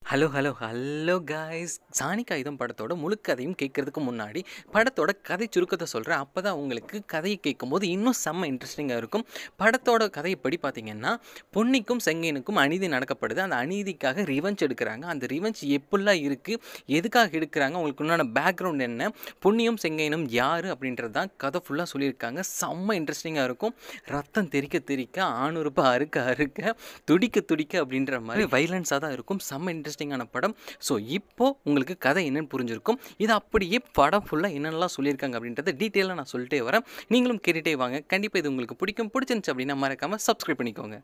hello hello hello guys சாணிக் ஆயுதம் படத்தோட முழு கதையும் கேட்கறதுக்கு முன்னாடி படத்தோட கதை சுருக்கத்தை சொல்கிறேன் அப்போ தான் உங்களுக்கு கதையை கேட்கும்போது இன்னும் செம்ம இன்ட்ரெஸ்டிங்காக இருக்கும் படத்தோட கதைப்படி பார்த்தீங்கன்னா பொன்னிக்கும் செங்கையனுக்கும் அநீதி நடக்கப்படுது அந்த அநீதிக்காக ரிவெஞ்ச் எடுக்கிறாங்க அந்த ரிவெஞ்ச் எப்படிலாம் இருக்குது எதுக்காக எடுக்கிறாங்க உங்களுக்கு உண்டான பேக்ரவுண்ட் என்ன பொன்னியும் செங்கையனும் யார் அப்படின்றது தான் கதை ஃபுல்லாக சொல்லியிருக்காங்க செம்ம இன்ட்ரெஸ்டிங்காக இருக்கும் ரத்தம் தெறிக்க தெறிக்க ஆணுறுப்பு அறுக்க அறுக்க துடிக்க துடிக்க அப்படின்ற மாதிரி வைலன்ஸாக தான் இருக்கும் செம்ம இன்ட்ரெஸ்டிங்கான படம் ஸோ இப்போ உங்களுக்கு கதை என்னன்னு புரிஞ்சிருக்கும் இது அப்படியே படம் ஃபுல்லாக என்னென்னலாம் சொல்லியிருக்காங்க அப்படின்றத டீட்டெயிலாக நான் சொல்லிட்டே வரேன் நீங்களும் கேட்டுகிட்டே வாங்க கண்டிப்பாக இது உங்களுக்கு பிடிக்கும் பிடிச்சிருந்துச்சு அப்படின்னா மறக்காமல் சப்ஸ்கிரைப் பண்ணிக்கோங்க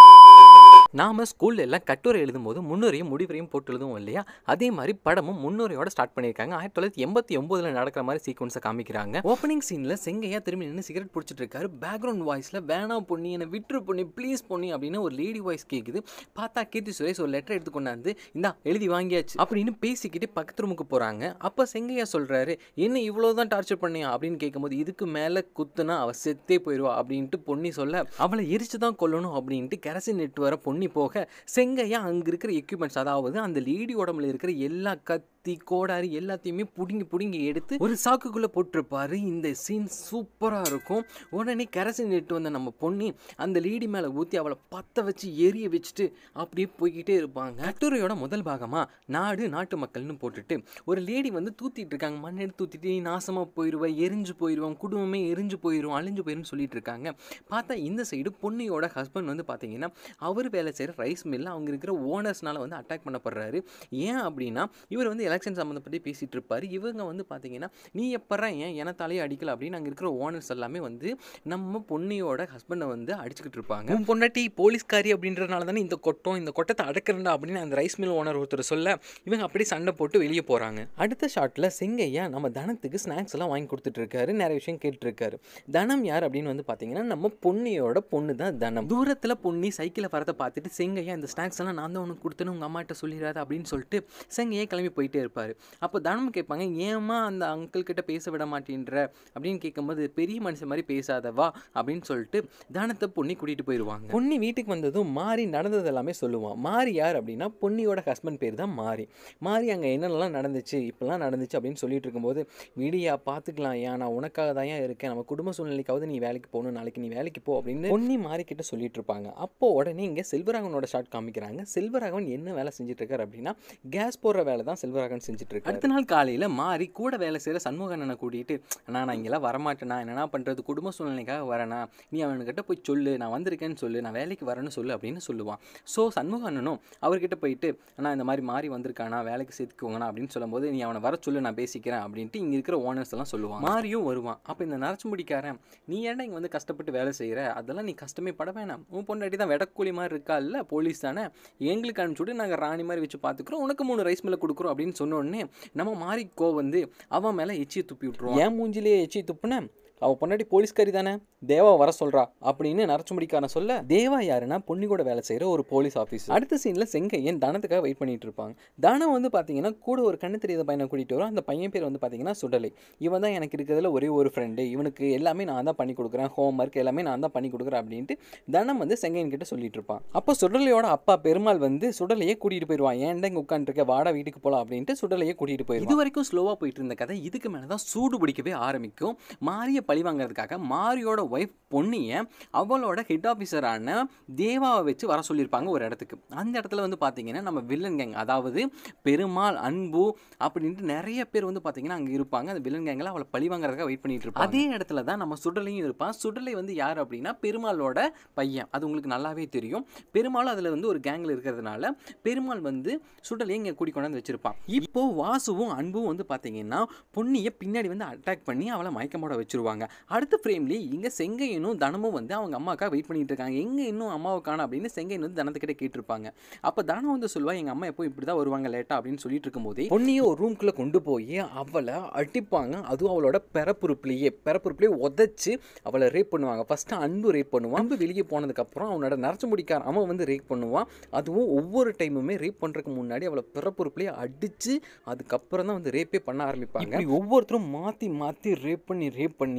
நாம் ஸ்கூல்ல எல்லாம் கட்டுரை எழுதும்போது முன்னுரையும் முடிவுரையும் போட்டு எழுதுவோம் இல்லையா அதே மாதிரி படமும் முன்னுரையோட ஸ்டார்ட் பண்ணியிருக்காங்க ஆயிரத்தி தொள்ளாயிரத்தி எண்பத்தி ஒம்போதில் நடக்கிற மாதிரி சீக்வன்ஸை காமிக்கிறாங்க ஓப்பனிங் சீனில் செங்கையா திரும்பி நின்று சிகரெட் பிடிச்சிட்டு இருக்காரு பேக்ரவுண்ட் வாய்ஸில் வேணாம் பொண்ணி என்னை விட்டுரு பொண்ணி ப்ளீஸ் பொண்ணி அப்படின்னு ஒரு லேடி வாய்ஸ் கேட்குது பார்த்தா கீர்த்தி சுரேஷ் ஒரு லெட்டர் எடுத்து கொண்டாந்து இந்தா எழுதி வாங்கியாச்சு அப்படின்னு பேசிக்கிட்டு பக்கத்து ரூமுக்கு போகிறாங்க அப்போ செங்கையா சொல்கிறாரு என்ன இவ்வளோ தான் டார்ச்சர் பண்ணியா அப்படின்னு கேட்கும்போது இதுக்கு மேலே குத்துனா அவ செத்தே போயிடுவா அப்படின்ட்டு பொன்னி சொல்ல அவளை எரிச்சு தான் கொல்லணும் அப்படின்ட்டு கெரசின் நெட் வர பொன்னி போக செங்கையா அங்கே இருக்கிற எக்யூப்மெண்ட்ஸ் அதாவது அந்த லேடி உடம்புல இருக்கிற எல்லா கத்தி கோடாரி எல்லாத்தையுமே புடுங்கி புடுங்கி எடுத்து ஒரு சாக்குக்குள்ளே போட்டிருப்பாரு இந்த சீன் சூப்பராக இருக்கும் உடனே கெரசின் நெட் வந்த நம்ம பொண்ணி அந்த லேடி மேலே ஊற்றி அவளை பற்ற வச்சு எரிய வச்சுட்டு அப்படியே போய்கிட்டே இருப்பாங்க கட்டுரையோட முதல் பாகமாக நாடு நாட்டு மக்கள்னு போட்டுட்டு ஒரு லேடி வந்து தூத்திட்டு இருக்காங்க மண் எடுத்து தூத்திட்டு நீ நாசமாக போயிடுவேன் எரிஞ்சு போயிடுவோம் குடும்பமே எரிஞ்சு போயிடும் அழிஞ்சு போயிடும் சொல்லிட்டு இருக்காங்க பார்த்தா இந்த சைடு பொண்ணியோட ஹஸ்பண்ட் வந்து பார்த்தீங்கன்னா அவர் வேலை செய்கிற ரைஸ் மில்லில் அவங்க இருக்கிற ஓனர்ஸ்னால வந்து அட்டாக் பண்ணப்படுறாரு ஏன் அப்படின்னா இவர் வந்து எலெக்ஷன் சம்மந்தப்பட்டு பேசிகிட்டு இருப்பார் இவங்க வந்து பார்த்தீங்கன்னா நீ எப்பறா ஏன் எனத்தாலேயே அடிக்கல அப்படின்னு அங்கே இருக்கிற ஓனர்ஸ் எல்லாமே வந்து நம்ம பொண்ணியோட ஹஸ்பண்டை வந்து அடிச்சுக்கிட்டு இருப்பாங்க உன் பொண்டாட்டி போலீஸ்காரி அப்படின்றதுனால தானே இந்த கொட்டம் இந்த கொட்டத்தை அடக்கிறண்டா அப்படின்னு அந்த ரைஸ் மில் ஓனர் ஒருத்தர் சொல்ல இவங்க அப்படியே சண்டை போட்டு வெளியே போகிறாங்க அடுத்த ஷாட்டில் செங்கையா நம்ம தனத்துக்கு ஸ்நாக்ஸ் எல்லாம் வாங்கி கொடுத்துட்டு இருக்காரு நிறைய விஷயம் கேட்டுருக்காரு தனம் யார் அப்படின்னு வந்து பார்த்தீங்கன்னா நம்ம பொன்னியோட பொண்ணு தான் தனம் தூரத்தில் பொன்னி சைக்கிளை வரதை பார்த்துட்டு செங்கையா இந்த ஸ்நாக்ஸ் எல்லாம் நான் தான் உனக்கு கொடுத்தேன்னு உங்கள் அம்மாட்ட சொல்லிடாத அப்படின்னு சொல்லிட்டு செங்கையே கிளம்பி போயிட்டே இருப்பார் அப்போ தனம் கேட்பாங்க ஏமா அந்த அங்கிள் கிட்ட பேச விட மாட்டேன்ற அப்படின்னு கேட்கும்போது பெரிய மனுஷன் மாதிரி பேசாதவா அப்படின்னு சொல்லிட்டு தனத்தை பொன்னி கூட்டிகிட்டு போயிடுவாங்க பொன்னி வீட்டுக்கு வந்ததும் மாறி நடந்தது எல்லாமே சொல்லுவான் மாறி யார் அப்படின்னா பொன்னியோட ஹஸ்பண்ட் பேர் தான் மாறி மாறி அங்கே என்னென்னலாம் நடந்துச்சு இப்படிலாம் நடந்துச்சு அப்படின்னு சொல்லிட்டு இருக்கும்போது விடியா பார்த்துக்கலாம் ஏன் நான் உனக்காக தான் ஏன் இருக்கேன் நம்ம குடும்ப சூழ்நிலைக்காவது நீ வேலைக்கு போகணும் நாளைக்கு நீ வேலைக்கு போ அப்படின்னு பொன்னி மாறி கிட்ட சொல்லிட்டு இருப்பாங்க அப்போ உடனே இங்கே செல்வராகவனோட ஷாட் காமிக்கிறாங்க செல்வராகவன் என்ன வேலை செஞ்சுட்டு இருக்காரு அப்படின்னா கேஸ் போடுற வேலை தான் செல்வராகவன் செஞ்சுட்டு இருக்காரு அடுத்த நாள் காலையில் மாறி கூட வேலை செய்கிற சண்முகண்ணனை கூட்டிகிட்டு அண்ணா நான் இங்கெல்லாம் வரமாட்டேனா என்னென்ன பண்ணுறது குடும்ப சூழ்நிலைக்காக வரேனா நீ அவனுக்கிட்ட போய் சொல்லு நான் வந்திருக்கேன்னு சொல்லு நான் வேலைக்கு வரேன்னு சொல்லு அப்படின்னு சொல்லுவான் ஸோ சண்முகண்ணனும் அவர்கிட்ட போயிட்டு அண்ணா இந்த மாதிரி மாறி வந்திருக்கானா வேலைக்கு சேர்த்துக்கோங்கண்ணா அப்படின்னு சொல்லும்போது நீ அவனை வர சொல்லு நான் பேசிக்கிறேன் அப்படின்ட்டு இங்கே இருக்கிற ஓனர்ஸ் எல்லாம் சொல்லுவான் மாறியும் வருவான் அப்போ இந்த நரச்சு முடிக்காரன் நீ ஏன்டா இங்கே வந்து கஷ்டப்பட்டு வேலை செய்கிற அதெல்லாம் நீ கஷ்டமே பட வேணாம் உன் பொண்டாட்டி தான் வெடக்கூலி மாதிரி இருக்கா இல்லை போலீஸ் தானே எங்களுக்கு அனுப்பிச்சுட்டு நாங்கள் ராணி மாதிரி வச்சு பார்த்துக்குறோம் உனக்கு மூணு ரைஸ் மில்லை கொடுக்குறோம் அப்படின்னு சொன்ன உடனே நம்ம மாறி கோ வந்து அவன் மேலே எச்சியை துப்பி விட்ருவோம் ஏன் மூஞ்சிலேயே எச்சி துப்புனேன் அவள் பொண்டாட்டி போலீஸ்காரி தானே தேவா வர சொல்கிறா அப்படின்னு நரச்சு முடிக்காரன் சொல்ல தேவா யாருன்னா பொண்ணு கூட வேலை செய்கிற ஒரு போலீஸ் ஆஃபீஸ் அடுத்த சீனில் செங்கையன் தனத்துக்காக வெயிட் பண்ணிட்டு இருப்பாங்க தனம் வந்து பார்த்தீங்கன்னா கூட ஒரு கண்ணு தெரியாத பையனை கூட்டிகிட்டு வரும் அந்த பையன் பேர் வந்து பார்த்தீங்கன்னா சுடலை இவன் தான் எனக்கு இருக்கிறதுல ஒரே ஒரு ஃப்ரெண்டு இவனுக்கு எல்லாமே நான் தான் பண்ணி கொடுக்குறேன் ஹோம் ஒர்க் எல்லாமே நான் தான் பண்ணி கொடுக்குறேன் அப்படின்ட்டு தனம் வந்து செங்கையன் கிட்ட சொல்லிட்டு இருப்பான் அப்போ சுடலையோட அப்பா பெருமாள் வந்து சுடலையே கூட்டிகிட்டு போயிடுவான் ஏன்டா இங்கே உட்காந்துருக்க வாடா வீட்டுக்கு போகலாம் அப்படின்ட்டு சுடலையே கூட்டிகிட்டு போயிடுவான் இது வரைக்கும் ஸ்லோவாக போயிட்டு இருந்த கதை இதுக்கு மேலே தான் சூடு பிடிக்கவே ஆரம்பிக்கும் மாறிய பழி வாங்குறதுக்காக மாரியோட ஒய்ஃப் பொன்னியை அவளோட ஹெட் ஆஃபீஸரான தேவாவை வச்சு வர சொல்லியிருப்பாங்க ஒரு இடத்துக்கு அந்த இடத்துல வந்து பார்த்தீங்கன்னா நம்ம வில்லன் கேங் அதாவது பெருமாள் அன்பு அப்படின்ட்டு நிறைய பேர் வந்து பார்த்தீங்கன்னா அங்கே இருப்பாங்க அந்த வில்லன் கேங்கில் அவளை பழி வாங்குறதுக்காக வெயிட் பண்ணிட்டு இருப்பாங்க அதே இடத்துல தான் நம்ம சுடலையும் இருப்பான் சுடலை வந்து யார் அப்படின்னா பெருமாளோட பையன் அது உங்களுக்கு நல்லாவே தெரியும் பெருமாள் அதில் வந்து ஒரு கேங்கில் இருக்கிறதுனால பெருமாள் வந்து சுடலையும் இங்கே கூடி கொண்டாந்து வச்சிருப்பான் இப்போ வாசுவும் அன்பும் வந்து பார்த்தீங்கன்னா பொன்னியை பின்னாடி வந்து அட்டாக் பண்ணி அவளை மயக்கமோட வச்சிருவாங்க அடுத்த ஃப்ரேம்லேயே இங்கே செங்கையனும் தனமும் வந்து அவங்க அம்மாவுக்காக வெயிட் பண்ணிட்டு இருக்காங்க எங்கே இன்னும் அம்மாவை காணோம் அப்படின்னு செங்கையன் வந்து தனத்துக்கிட்ட கேட்டிருப்பாங்க அப்போ தனம் வந்து சொல்லுவா எங்கள் அம்மா எப்போ இப்படி தான் வருவாங்க லேட்டாக அப்படின்னு சொல்லிட்டு இருக்கும்போதே பொன்னியை ஒரு ரூம்குள்ளே கொண்டு போய் அவளை அடிப்பாங்க அதுவும் அவளோட பிறப்புறுப்புலையே பிறப்புறுப்புலையே உதச்சி அவளை ரேப் பண்ணுவாங்க ஃபஸ்ட்டு அன்பு ரேப் பண்ணுவான் அன்பு வெளியே போனதுக்கப்புறம் அவனோட நரச்சு முடிக்கார அவன் வந்து ரேப் பண்ணுவான் அதுவும் ஒவ்வொரு டைமுமே ரேப் பண்ணுறதுக்கு முன்னாடி அவளை பிறப்புறுப்புலையே அடித்து அதுக்கப்புறம் தான் வந்து ரேப்பே பண்ண ஆரம்பிப்பாங்க இப்படி ஒவ்வொருத்தரும் மாற்றி மாற்றி ரேப் பண்ணி ரேப் பண்ணி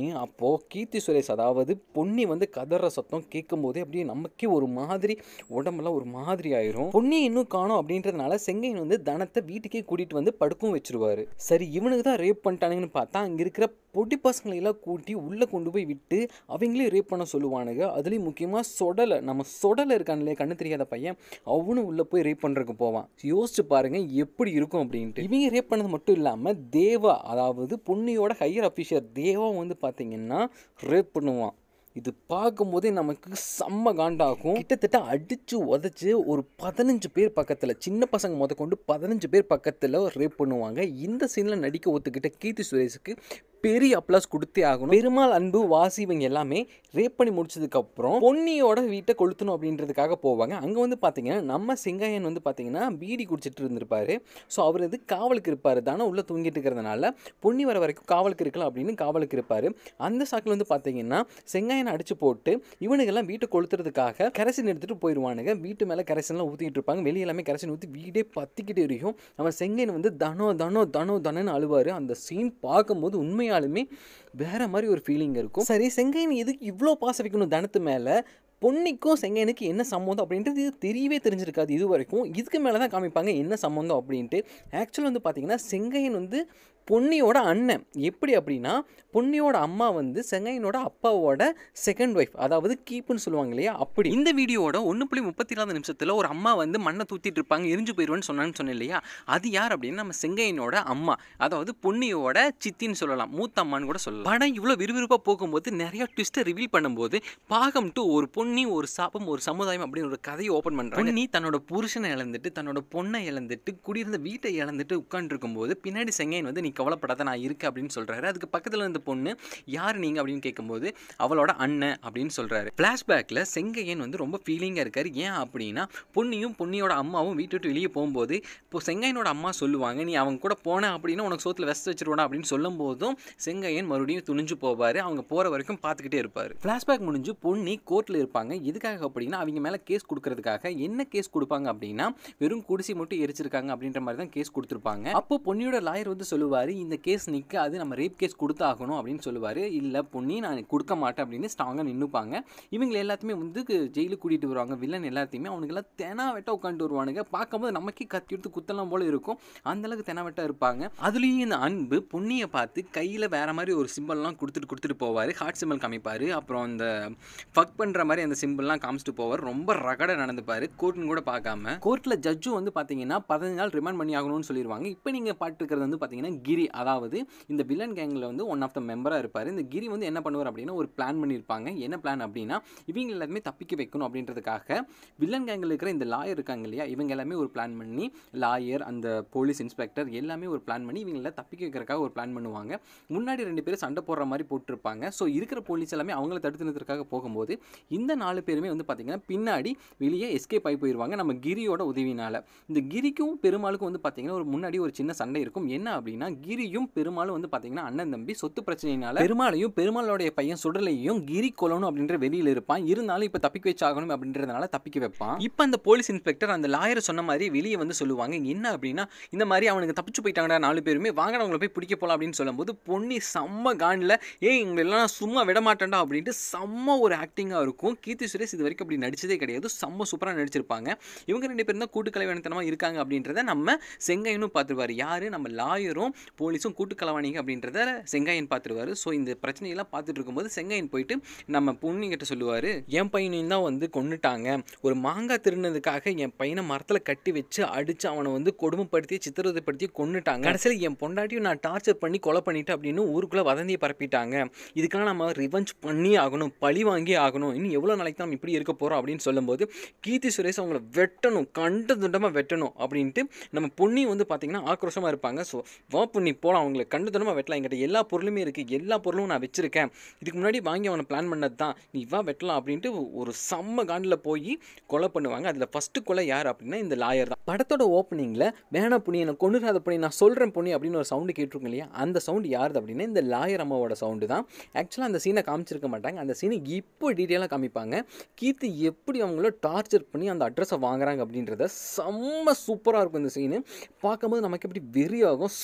அப்போது கீர்த்தி சுரேஷ் அதாவது பொன்னி வந்து கதற சத்தம் கேட்கும் போதே அப்படியே நமக்கே ஒரு மாதிரி உடம்பெல்லாம் ஒரு மாதிரி ஆயிரும் பொன்னி இன்னும் காணோம் அப்படின்றதுனால செங்கையன் வந்து தனத்தை வீட்டுக்கே கூட்டிகிட்டு வந்து படுக்கவும் வச்சிருவாரு சரி இவனுக்கு தான் ரேப் பண்ணிட்டானுங்கன்னு பார்த்தா அங்கே இருக்கிற பொடி பசங்களை எல்லாம் கூட்டி உள்ளே கொண்டு போய் விட்டு அவங்களே ரேப் பண்ண சொல்லுவானுங்க அதுலேயும் முக்கியமாக சொடலை நம்ம சொடலை இருக்கான் இல்லையா கண்ணு தெரியாத பையன் அவனும் உள்ளே போய் ரேப் பண்ணுறதுக்கு போவான் யோசிச்சு பாருங்க எப்படி இருக்கும் அப்படின்ட்டு இவங்க ரேப் பண்ணது மட்டும் இல்லாமல் தேவா அதாவது பொன்னியோட ஹையர் அஃபிஷியல் தேவா வந்து பார்த்தீங்கன்னா ரேப் பண்ணுவான் இது பார்க்கும்போதே நமக்கு செம்ம காண்டாகும் கிட்டத்தட்ட அடித்து உதச்சி ஒரு பதினஞ்சு பேர் பக்கத்தில் சின்ன பசங்க முத கொண்டு பதினஞ்சு பேர் பக்கத்தில் ரேப் பண்ணுவாங்க இந்த சீனில் நடிக்க ஒத்துக்கிட்ட கீர்த்தி சுரேஷுக்கு பெரிய அப்ளாஸ் கொடுத்தே ஆகணும் பெருமாள் அன்பு வாசி இவங்க எல்லாமே ரேப் பண்ணி முடிச்சதுக்கப்புறம் பொன்னியோட வீட்டை கொளுத்தணும் அப்படின்றதுக்காக போவாங்க அங்கே வந்து பார்த்தீங்கன்னா நம்ம செங்காயன் வந்து பார்த்தீங்கன்னா பீடி குடிச்சிட்டு இருந்திருப்பாரு ஸோ அவர் இது காவலுக்கு இருப்பார் தானே உள்ளே தூங்கிட்டு இருக்கிறதுனால பொன்னி வர வரைக்கும் காவலுக்கு இருக்கலாம் அப்படின்னு காவலுக்கு இருப்பார் அந்த சாக்கில் வந்து பார்த்தீங்கன்னா செங்காயனை அடிச்சு போட்டு இவனுங்கெல்லாம் வீட்டை கொளுத்துறதுக்காக கரைசன் எடுத்துகிட்டு போயிடுவானுங்க வீட்டு மேலே கரைசன்லாம் ஊற்றிட்டு இருப்பாங்க வெளியே எல்லாமே கரைசன் ஊற்றி வீடே பத்திக்கிட்டு எரியும் நம்ம செங்கையன் வந்து தனோ தனோ தனோ தனன்னு அழுவார் அந்த சீன் பார்க்கும்போது உண்மையாலுமே வேற மாதிரி ஒரு ஃபீலிங் இருக்கும் சரி செங்கையன் எதுக்கு இவ்வளோ பாச வைக்கணும் தனத்து மேலே பொன்னிக்கும் செங்கையனுக்கு என்ன சம்மந்தம் அப்படின்றது இது தெரியவே தெரிஞ்சிருக்காது இது வரைக்கும் இதுக்கு மேலே தான் காமிப்பாங்க என்ன சம்மந்தம் அப்படின்ட்டு ஆக்சுவலாக வந்து பார்த்தீங்கன்னா செங்கையன் வந்து பொன்னியோட அண்ணன் எப்படி அப்படின்னா பொன்னியோட அம்மா வந்து செங்கையனோட அப்பாவோட செகண்ட் ஒய்ஃப் அதாவது கீப்புன்னு சொல்லுவாங்க இல்லையா அப்படி இந்த வீடியோவோட ஒன்று புள்ளி முப்பத்தி நாலு நிமிஷத்தில் ஒரு அம்மா வந்து மண்ணை தூத்திட்டு இருப்பாங்க எரிஞ்சு போயிடுவேன்னு சொன்னான்னு சொன்னேன் இல்லையா அது யார் அப்படின்னா நம்ம செங்கையனோட அம்மா அதாவது பொன்னியோட சித்தின்னு சொல்லலாம் மூத்த அம்மான்னு கூட சொல்லலாம் படம் இவ்வளோ விறுவிறுப்பாக போகும்போது நிறைய ட்விஸ்ட்டை ரிவீல் பண்ணும்போது பாகம் டு ஒரு பொன்னி ஒரு சாபம் ஒரு சமுதாயம் அப்படின்னு ஒரு கதையை ஓப்பன் பண்ணுறாங்க பொன்னி தன்னோட புருஷனை இழந்துட்டு தன்னோட பொண்ணை இழந்துட்டு குடியிருந்த வீட்டை இழந்துட்டு உட்காந்துருக்கும் போது பின்னாடி செங்கையன் வந்து நீ கவலைப்படாத நான் இருக்கேன் அப்படின்னு சொல்கிறாரு அதுக்கு பக்கத்தில் இருந்த பொண்ணு யார் நீங்கள் அப்படின்னு கேட்கும்போது அவளோட அண்ணன் அப்படின்னு சொல்கிறாரு ஃப்ளாஷ்பேக்கில் செங்கையன் வந்து ரொம்ப ஃபீலிங்காக இருக்கார் ஏன் அப்படின்னா பொன்னியும் பொன்னியோட அம்மாவும் வீட்டு விட்டு வெளியே போகும்போது இப்போ செங்கையனோட அம்மா சொல்லுவாங்க நீ அவங்க கூட போன அப்படின்னா உனக்கு சோத்தில் வெஸ்ட் வச்சிருவானா அப்படின்னு சொல்லும் போதும் செங்கையன் மறுபடியும் துணிஞ்சு போவார் அவங்க போகிற வரைக்கும் பார்த்துக்கிட்டே இருப்பார் ஃப்ளாஷ்பேக் முடிஞ்சு பொன்னி கோர்ட்டில் இருப்பாங்க எதுக்காக அப்படின்னா அவங்க மேலே கேஸ் கொடுக்கறதுக்காக என்ன கேஸ் கொடுப்பாங்க அப்படின்னா வெறும் குடிசை மட்டும் எரிச்சிருக்காங்க அப்படின்ற மாதிரி தான் கேஸ் கொடுத்துருப்பாங்க அப்போ பொன்னியோட லாயர் வந்து சொல்லுவார் இந்த கேஸ் நிற்காது நம்ம ரேப் கேஸ் கொடுத்தாகணும் அப்படின்னு சொல்லுவார் இல்லை பொன்னி நான் கொடுக்க மாட்டேன் அப்படின்னு ஸ்ட்ராங்காக நின்றுப்பாங்க இவங்க எல்லாத்தையுமே வந்து ஜெயிலுக்கு கூட்டிகிட்டு வருவாங்க வில்லன் எல்லாத்தையுமே அவனுங்கெல்லாம் தெனா வெட்ட உட்காந்துட்டு வருவானுங்க பார்க்கும்போது நமக்கே கத்தி எடுத்து குத்தலாம் போல இருக்கும் அந்த அளவுக்கு தெனா வெட்ட இருப்பாங்க அதுலேயும் இந்த அன்பு பொன்னியை பார்த்து கையில் வேற மாதிரி ஒரு சிம்பிள்லாம் கொடுத்துட்டு கொடுத்துட்டு போவார் ஹார்ட் சிம்பிள் காமிப்பார் அப்புறம் அந்த ஃபக் பண்ணுற மாதிரி அந்த சிம்பிள்லாம் காமிச்சிட்டு போவார் ரொம்ப ரகட நடந்துப்பார் கோர்ட்டுன்னு கூட பார்க்காம கோர்ட்டில் ஜட்ஜும் வந்து பார்த்தீங்கன்னா பதினஞ்சு நாள் ரிமாண்ட் பண்ணி ஆகணும்னு சொல்லிடுவாங்க இப்போ நீங்கள் பாட்டுருக்கிறது வந்து பார்த்தீங்கன்னா கிரி அதாவது இந்த வில்லன் கேங்கில் வந்து ஒன் ஆஃப் த மெம்பராக இருப்பார் இந்த கிரி வந்து என்ன பண்ணுவார் அப்படின்னா ஒரு பிளான் பண்ணியிருப்பாங்க என்ன பிளான் அப்படின்னா இவங்க எல்லாருமே தப்பிக்க வைக்கணும் அப்படின்றதுக்காக வில்லன் கேங்கில் இருக்கிற இந்த லாயர் இருக்காங்க இல்லையா இவங்க எல்லாமே ஒரு பிளான் பண்ணி லாயர் அந்த போலீஸ் இன்ஸ்பெக்டர் எல்லாமே ஒரு பிளான் பண்ணி இவங்கள தப்பிக்க வைக்கிறதுக்காக ஒரு பிளான் பண்ணுவாங்க முன்னாடி ரெண்டு பேரும் சண்டை போடுற மாதிரி போட்டிருப்பாங்க ஸோ இருக்கிற போலீஸ் எல்லாமே அவங்கள தடுத்து நிறுத்துறதுக்காக போகும்போது இந்த நாலு பேருமே வந்து பார்த்தீங்கன்னா பின்னாடி வெளியே எஸ்கேப் ஆகி போயிடுவாங்க நம்ம கிரியோட உதவினால இந்த கிரிக்கும் பெருமாளுக்கும் வந்து பார்த்தீங்கன்னா ஒரு முன்னாடி ஒரு சின்ன சண்டை இருக்கும் என்ன அப்படின்னா கிரியும் பெருமாளும் வந்து பார்த்தீங்கன்னா அண்ணன் தம்பி சொத்து பிரச்சனையினால பெருமாளையும் பெருமாளுடைய பையன் சுடலையும் கிரி கொல்லணும் அப்படின்ற வெளியில் இருப்பான் இருந்தாலும் இப்போ தப்பிக்க வச்சாகணும் அப்படின்றதுனால தப்பிக்க வைப்பான் இப்போ அந்த போலீஸ் இன்ஸ்பெக்டர் அந்த லாயர் சொன்ன மாதிரி வெளியே வந்து சொல்லுவாங்க என்ன அப்படின்னா இந்த மாதிரி அவனுக்கு தப்பிச்சு போயிட்டாங்கடா நாலு பேருமே வாங்கடா அவங்கள போய் பிடிக்க போகலாம் அப்படின்னு சொல்லும்போது பொன்னி செம்ம காண்டில் ஏய் இவங்க எல்லாம் நான் சும்மா விட மாட்டேன்டா அப்படின்ட்டு செம்ம ஒரு ஆக்டிங்காக இருக்கும் கீர்த்தி சுரேஷ் இது வரைக்கும் அப்படி நடிச்சதே கிடையாது செம்ம சூப்பராக நடிச்சிருப்பாங்க இவங்க ரெண்டு பேரும் தான் கூட்டுக்கலைவனத்தனமாக இருக்காங்க அப்படின்றத நம்ம செங்கையனும் பார்த்துருவார் யார் நம்ம லாயரும் போலீஸும் கூட்டுக்கலவாணிங்க அப்படின்றத செங்காயன் பார்த்துருவாரு ஸோ இந்த பிரச்சனையெல்லாம் பார்த்துட்டு இருக்கும்போது செங்காயன் போயிட்டு நம்ம பொண்ணுங்கிட்ட சொல்லுவார் என் பையனையும் தான் வந்து கொண்டுட்டாங்க ஒரு மாங்காய் திருடினதுக்காக என் பையனை மரத்தில் கட்டி வச்சு அடித்து அவனை வந்து கொடுமைப்படுத்தி சித்திரவதைப்படுத்தி கொண்டுட்டாங்க கடைசியில் என் பொண்டாட்டியும் நான் டார்ச்சர் பண்ணி கொலை பண்ணிட்டேன் அப்படின்னு ஊருக்குள்ளே வதந்தியை பரப்பிட்டாங்க இதுக்கெல்லாம் நம்ம ரிவெஞ்ச் பண்ணி ஆகணும் பழி வாங்கி ஆகணும் இன்னும் எவ்வளோ நாளைக்கு நம்ம இப்படி இருக்க போகிறோம் அப்படின்னு சொல்லும்போது கீர்த்தி சுரேஷ் அவங்கள வெட்டணும் கண்ட துண்டமாக வெட்டணும் அப்படின்ட்டு நம்ம பொண்ணி வந்து பார்த்தீங்கன்னா ஆக்ரோஷமாக இருப்பாங்க ஸோ வா பொண்ணி போகலாம் அவங்கள கண்டு துண்டமாக வெட்டலாம் என்கிட்ட எல்லா பொருளுமே இருக்குது எல்லா பொருளும் நான் வச்சுருக்கேன் இதுக்கு முன்னாடி வாங்கி அவனை பிளான் பண்ணது தான் நீ வா வெட்டலாம் அப்படின்ட்டு ஒரு செம்ம காண்டில் போய் கொலை பண்ணுவாங்க அதில் ஃபஸ்ட்டு கொலை யார் அப்படின்னா இந்த லாயர் தான் படத்தோட ஓப்பனிங்கில் வேணா புண்ணி என்னை கொண்டுறாத புண்ணி நான் சொல்கிறேன் புண்ணி அப்படின்னு ஒரு சவுண்டு கேட்டிருக்கோம் இல்லையா அந்த சவுண்டு யாருது அப்படின்னா இந்த லாயர் அம்மாவோட சவுண்டு தான் ஆக்சுவலாக அந்த சீனை காமிச்சிருக்க மாட்டாங்க அந்த சீனை இப்போ டீட்டெயிலாக காமிப்பாங்க கீர்த்தி எப்படி அவங்கள டார்ச்சர் பண்ணி அந்த அட்ரஸை வாங்குறாங்க அப்படின்றத செம்ம சூப்பராக இருக்கும் இந்த சீனு பார்க்கும்போது நமக்கு எப்படி வெறியாகும் சொல்லுடி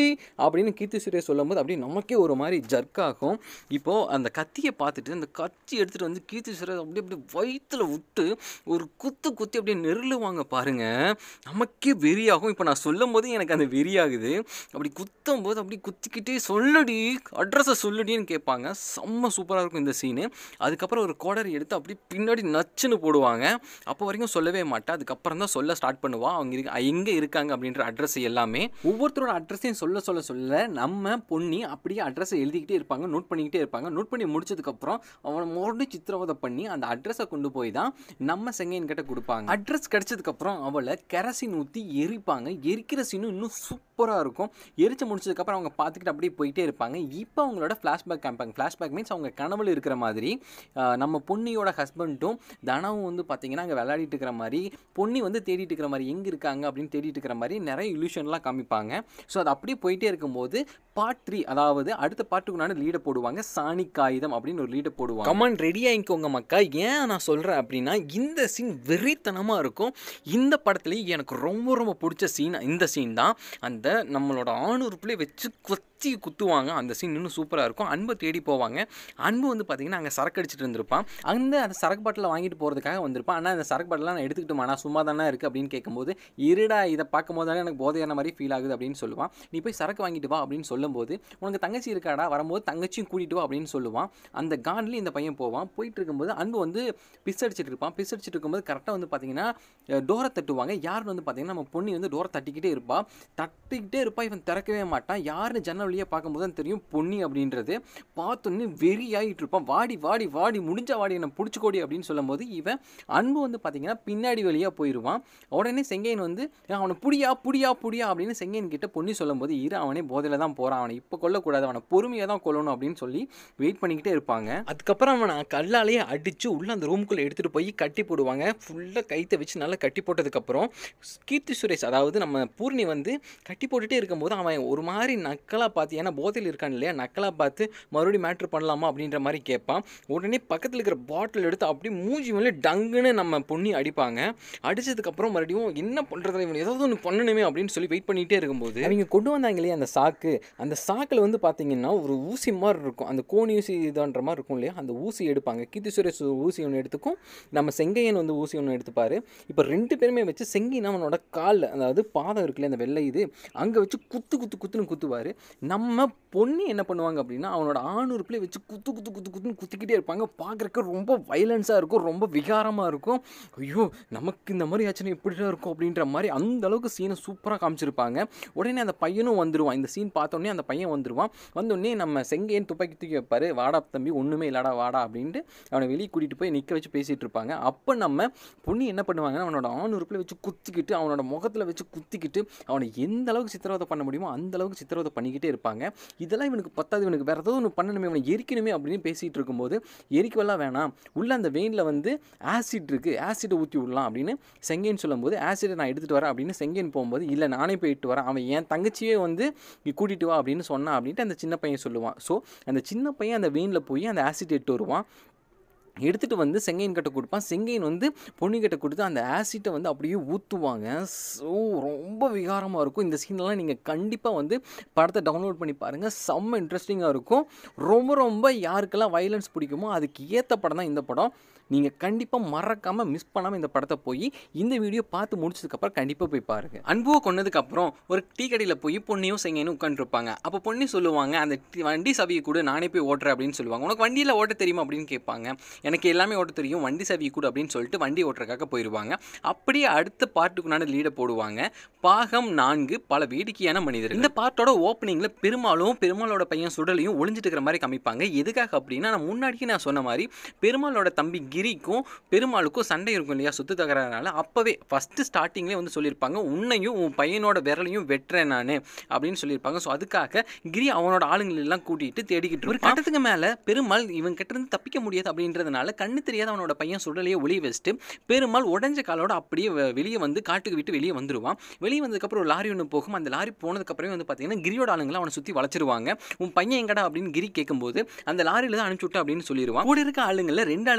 சொல்லடி அப்படின்னு கீர்த்தி சுரேஷ் சொல்லும்போது அப்படியே நமக்கே ஒரு மாதிரி ஜர்க் ஆகும் இப்போது அந்த கத்தியை பார்த்துட்டு அந்த கத்தி எடுத்துகிட்டு வந்து கீர்த்தி சுரேஷ் அப்படியே அப்படியே வயிற்றுல விட்டு ஒரு குத்து குத்தி அப்படியே நெருளுவாங்க பாருங்க நமக்கே வெறியாகும் இப்போ நான் சொல்லும் போது எனக்கு அந்த வெறியாகுது அப்படி குத்தும் போது அப்படி குத்திக்கிட்டே சொல்லடி அட்ரஸை சொல்லுடின்னு கேட்பாங்க செம்ம சூப்பராக இருக்கும் இந்த சீனு அதுக்கப்புறம் ஒரு கோடரி எடுத்து அப்படி பின்னாடி நச்சுன்னு போடுவாங்க அப்போ வரைக்கும் சொல்லவே மாட்டேன் அதுக்கப்புறம் தான் சொல்ல ஸ்டார்ட் பண்ணுவா அவங்க இருக்கு எங்கே இருக்காங்க அப்படின்ற அட்ரஸ் எல்லாமே ஒவ்வொருத்தரோட அட்ரஸையும் சொல்ல சொல்ல சொல்ல நம்ம பொண்ணி அப்படியே அட்ரஸை எழுதிக்கிட்டே இருப்பாங்க நோட் பண்ணிக்கிட்டே இருப்பாங்க நோட் பண்ணி முடிச்சதுக்கப்புறம் அவனை மறுபடியும் சித்திரவதை பண்ணி அந்த அட்ரஸை கொண்டு போய் தான் நம்ம செங்கையன் கிட்ட கொடுப்பாங்க அட்ரஸ் கிடைச்சதுக்கப்புறம் அவளை கெரசின் ஊற்றி எரிப்பாங்க எரிக்கிற சீனும் இன்னும் சூப்பராக இருக்கும் எரிச்சு முடிச்சதுக்கப்புறம் அவங்க பார்த்துக்கிட்டு அப்படியே போயிட்டே இருப்பாங்க இப்போ அவங்களோட ஃப்ளாஷ்பேக் காமிப்பாங்க ஃப்ளாஷ்பேக் மீன்ஸ் அவங்க கனவுல இருக்கிற மாதிரி ஆஹ், நம்ம பொன்னியோட ஹஸ்பண்டும் தனவும் வந்து பார்த்தீங்கன்னா அங்கே விளையாடிட்டு இருக்கிற மாதிரி பொன்னி வந்து தேடிட்டு இருக்கிற மாதிரி எங்கே இருக்காங்க அப்படின்னு தேடிட்டு இருக்கிற மாதிரி நிறைய இல்யூஷன்லாம் காமிப்பாங்க ஸோ அது அப்படியே போயிட்டே இருக்கும்போது பார்ட் த்ரீ அதாவது அடுத்த பாட்டுக்குனான லீடை போடுவாங்க சாணி காகிதம் அப்படின்னு ஒரு லீடை போடுவாங்க கமான் ரெடி ஆகிக்கோங்க மக்கா ஏன் நான் சொல்கிறேன் அப்படின்னா இந்த சீன் வெறித்தனமாக இருக்கும் இந்த படத்துலேயே எனக்கு ரொம்ப ரொம்ப பிடிச்ச சீன் இந்த சீன் தான் அந்த நம்மளோட ஆணுறுப்புலேயே வச்சு குத்தி குத்துவாங்க அந்த சீன் இன்னும் சூப்பராக இருக்கும் அன்பை தேடி போவாங்க அன்பு வந்து பார்த்தீங்கன்னா அங்கே சரக்கு அடிச்சிட்டு இருந்திருப்பான் அந்த அந்த சரக்கு பாட்டில் வாங்கிட்டு போகிறதுக்காக வந்திருப்பான் ஆனால் அந்த சரக்கு பாட்டிலாம் நான் எடுத்துக்கிட்டுமா நான் சும்மா தானே இருக்குது அப்படின்னு கேட்கும்போது இருடா இதை பார்க்கும்போது தானே எனக்கு போதையான மாதிரி ஃபீல் ஆகுது அப்படின்னு சொல்லுவான் நீ போய் சரக்கு வாங்கிட்டு வா அப்படின்னு சொல்லும்போது உனக்கு தங்கச்சி இருக்காடா வரும்போது தங்கச்சியும் கூட்டிட்டு வா அப்படின்னு சொல்லுவான் அந்த கான்லேயும் இந்த பையன் போவான் போயிட்டு இருக்கும்போது அன்பு வந்து பிஸ் அடிச்சிட்டு இருப்பான் பிஸ் அடிச்சிட்டு இருக்கும்போது கரெக்டாக வந்து பார்த்தீங்கன்னா டோரை தட்டுவாங்க யாருன்னு வந்து பார்த்தீங்கன்னா நம்ம பொண்ணு வந்து டோரை தட்டிக்கிட்டே இருப்பா தட்டிக்கிட்டே இருப்பா இவன் திறக்கவே மாட்டான் யாருன்னு ஜன்னல் வழியாக பார்க்கும்போது தான் தெரியும் பொன்னி அப்படின்றது பார்த்தோன்னே வெறி ஆகிட்டு இருப்பான் வாடி வாடி வாடி முடிஞ்ச வாடி என்னை பிடிச்சிக்கோடி அப்படின்னு சொல்லும்போது இவன் அன்பு வந்து பார்த்தீங்கன்னா பின்னாடி வழியாக போயிடுவான் உடனே செங்கையன் வந்து அவனை புடியா புடியா புடியா அப்படின்னு செங்கையன் கிட்ட பொன்னி சொல்லும்போது இரு அவனே போதையில் தான் போகிறான் அவனை இப்போ கொல்லக்கூடாது அவனை பொறுமையாக தான் கொல்லணும் அப்படின்னு சொல்லி வெயிட் பண்ணிக்கிட்டே இருப்பாங்க அதுக்கப்புறம் அவனை கல்லாலேயே அடித்து உள்ளே அந்த ரூமுக்குள்ளே எடுத்துகிட்டு போய் கட்டி போடுவாங்க ஃபுல்லாக கைத்தை வச்சு நல்லா கட்டி போட்டதுக்கப்புறம் கீர்த்தி சுரேஷ் அதாவது நம்ம பூர்ணி வந்து கட்டி போட்டுட்டே இருக்கும்போது அவன் ஒரு மாதிரி நக்கலாக பார்த்து ஏன்னா போதையில் இருக்கான் இல்லையா நக்கலாக பார்த்து மறுபடியும் மேட்ரு பண்ணலாமா அப்படின்ற மாதிரி கேட்பான் உடனே பக்கத்தில் இருக்கிற பாட்டில் எடுத்து அப்படியே மூஞ்சி மேலே டங்குன்னு நம்ம பொண்ணி அடிப்பாங்க அடிச்சதுக்கப்புறம் மறுபடியும் என்ன பண்ணுறது இவன் ஏதாவது ஒன்று பண்ணணுமே அப்படின்னு சொல்லி வெயிட் பண்ணிகிட்டே இருக்கும்போது அவங்க கொண்டு வந்தாங்க இல்லையா அந்த சாக்கு அந்த சாக்கில் வந்து பார்த்தீங்கன்னா ஒரு ஊசி மாதிரி இருக்கும் அந்த கோணி ஊசி இதுன்ற மாதிரி இருக்கும் இல்லையா அந்த ஊசி எடுப்பாங்க கீர்த்தி சுரேஷ் ஒரு ஊசி ஒன்று எடுத்துக்கும் நம்ம செங்கையன் வந்து ஊசி ஒன்று எடுத்துப்பாரு இப்போ ரெண்டு பேருமே வச்சு செங்கையன் அவனோட காலில் அதாவது பாதம் இருக்குல்ல அந்த வெள்ளை இது அங்கே வச்சு குத்து குத்து குத்துன்னு குத்துவார் நம்ம பொண்ணு என்ன பண்ணுவாங்க அப்படின்னா அவனோட ஆணுறுப்புலேயே வச்சு குத்து குத்து குத்து குத்துன்னு குத்திக்கிட்டே இருப்பாங்க பார்க்குறக்கு ரொம்ப வைலன்ஸாக இருக்கும் ரொம்ப விகாரமாக இருக்கும் ஐயோ நமக்கு இந்த மாதிரி ஆச்சுன்னா இப்படி தான் இருக்கும் அப்படின்ற மாதிரி அந்த அளவுக்கு சீனை சூப்பராக காமிச்சிருப்பாங்க உடனே அந்த பையனும் வந்துடுவான் இந்த சீன் பார்த்தோன்னே அந்த பையன் வந்துடுவான் வந்தோடனே நம்ம செங்கையன் துப்பாக்கி தூக்கி வைப்பாரு வாடா தம்பி ஒன்றுமே இல்லடா வாடா அப்படின்ட்டு அவனை வெளியே கூட்டிகிட்டு போய் நிற்க வச்சு பேசிகிட்டு இருப்பாங்க அப்போ நம்ம பொண்ணு என்ன பண்ணுவாங்கன்னா அவனோட ஆண் உறுப்பில் வச்சு குத்திக்கிட்டு அவனோட முகத்தில் வச்சு குத்திக்கிட்டு அவனை எந்த அளவுக்கு சித்திரவதை பண்ண முடியுமோ அந்த அளவுக்கு சித்திரவதை பண்ணிக்கிட்டே இருப்பாங்க இதெல்லாம் இவனுக்கு பத்தாது இவனுக்கு வேறு ஏதாவது ஒன்று பண்ணணுமே இவனை எரிக்கணுமே அப்படின்னு பேசிகிட்டு இருக்கும்போது எரிக்கவெல்லாம் வேணாம் உள்ள அந்த வெயினில் வந்து ஆசிட் இருக்குது ஆசிட்டை ஊற்றி விடலாம் அப்படின்னு செங்கேன் சொல்லும்போது ஆசிட்டை நான் எடுத்துகிட்டு வரேன் அப்படின்னு செங்கேன் போகும்போது இல்லை நானே போயிட்டு வரேன் அவன் என் தங்கச்சியே வந்து நீ கூட்டிகிட்டு வா அப்படின்னு சொன்னான் அப்படின்ட்டு அந்த சின்ன பையன் சொல்லுவான் ஸோ அந்த சின்ன பையன் அந்த வெயினில் போய் அந்த ஆசிட் எடுத்து வருவான் எடுத்துகிட்டு வந்து செங்கையன் கிட்ட கொடுப்பான் செங்கையன் வந்து பொண்ணுக்கிட்ட கொடுத்து அந்த ஆசிட்டை வந்து அப்படியே ஊற்றுவாங்க ஸோ ரொம்ப விகாரமாக இருக்கும் இந்த சீனெல்லாம் நீங்கள் கண்டிப்பாக வந்து படத்தை டவுன்லோட் பண்ணி பாருங்கள் செம்ம இன்ட்ரெஸ்டிங்காக இருக்கும் ரொம்ப ரொம்ப யாருக்கெல்லாம் வைலன்ஸ் பிடிக்குமோ அதுக்கு ஏற்ற படம் தான் இந்த படம் நீங்கள் கண்டிப்பாக மறக்காமல் மிஸ் பண்ணாமல் இந்த படத்தை போய் இந்த வீடியோ பார்த்து முடிச்சதுக்கப்புறம் கண்டிப்பாக போய் பாருங்கள் அன்புவை கொன்னதுக்கப்புறம் ஒரு டீ கடையில் போய் பொண்ணையும் செங்கையும் உட்காந்துருப்பாங்க அப்போ பொண்ணு சொல்லுவாங்க அந்த டி- வண்டி சாவியை கூட நானே போய் ஓட்டுறேன் அப்படின்னு சொல்லுவாங்க உனக்கு வண்டியில் ஓட்ட தெரியுமா அப்படின்னு கேட்பாங்க எனக்கு எல்லாமே ஓட்ட தெரியும் வண்டி சாவியை கூட அப்படின்னு சொல்லிட்டு வண்டி ஓட்டுறதுக்காக போயிடுவாங்க அப்படியே அடுத்த பார்ட்டுக்குனான லீடை போடுவாங்க பாகம் நான்கு பல வேடிக்கையான மனிதர் இந்த பார்ட்டோட ஓப்பனிங்கில் பெருமாளும் பெருமாளோட பையன் சுடலையும் ஒளிஞ்சிட்டு இருக்கிற மாதிரி காமிப்பாங்க எதுக்காக அப்படின்னா நான் முன்னாடியே நான் சொன்ன மாதிரி பெருமாளோட தம்பி கிரிக்கும் பெருமாளுக்கும் சண்டை இருக்கும் இல்லையா சுத்து தகராறுனால அப்போவே ஃபஸ்ட்டு ஸ்டார்டிங்லேயே வந்து சொல்லியிருப்பாங்க உன்னையும் உன் பையனோட விரலையும் வெட்டுறேன் நான் அப்படின்னு சொல்லியிருப்பாங்க ஸோ அதுக்காக கிரி அவனோட ஆளுங்களை எல்லாம் கூட்டிகிட்டு தேடிக்கிட்டு ஒரு கட்டத்துக்கு மேலே பெருமாள் இவன் கிட்ட இருந்து தப்பிக்க முடியாது அப்படின்றதுனால கண்ணு தெரியாத அவனோட பையன் சுடலையே ஒளி வச்சுட்டு பெருமாள் உடஞ்ச காலோட அப்படியே வெ- வெளியே வந்து காட்டுக்கு விட்டு வெளியே வந்துருவான் வெளியே வந்ததுக்கப்புறம் ஒரு லாரி ஒன்று போகும் அந்த லாரி போனதுக்கப்புறம் வந்து பார்த்தீங்கன்னா கிரியோட ஆளுங்களை அவனை சுற்றி வளைச்சிருவாங்க உன் பையன் எங்கடா அப்படின்னு கிரி கேட்கும்போது அந்த லாரியில் தான் அனுப்பிச்சு விட்டேன் அப்படின்னு சொல்லிடுவான் கூட இருக்க ஆளுங்களில் ரெண்டு ஆளுங்களை லாரி